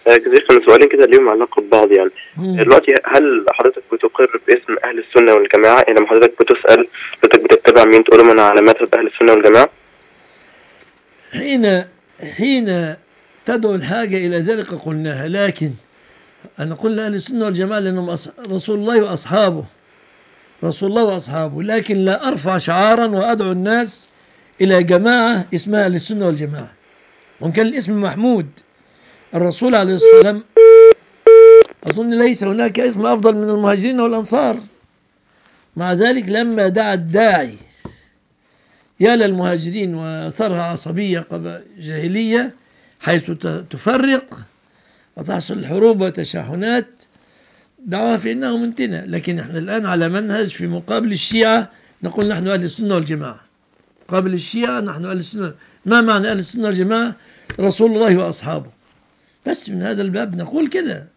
آه، كده كانوا سؤالين كده ليهم علاقة ببعض يعني دلوقتي هل حضرتك بتقر باسم أهل السنة والجماعة يعني لما حضرتك بتسأل حضرتك بتتبع مين تقول من على مذهب أهل السنة والجماعة حين حين تدعو الحاجة إلى ذلك قلناها لكن أنا قل أهل السنة والجماعة لأنهم أص- رسول الله وأصحابه رسول الله وأصحابه لكن لا أرفع شعارا وأدعو الناس إلى جماعة اسمها أهل السنة والجماعة وإن كان الاسم محمود الرسول عليه السلام أظن ليس هناك اسم أفضل من المهاجرين والأنصار مع ذلك لما دعا الداعي يا للمهاجرين وأثرها عصبية قبل جاهلية حيث ت- تفرق وتحصل الحروب وتشاحنات دعوها في انه منتنة لكن احنا الان على منهج في مقابل الشيعة نقول نحن اهل السنة والجماعة قبل الشيعة نحن اهل السنة ما معنى اهل السنة والجماعة رسول الله واصحابه بس من هذا الباب نقول كده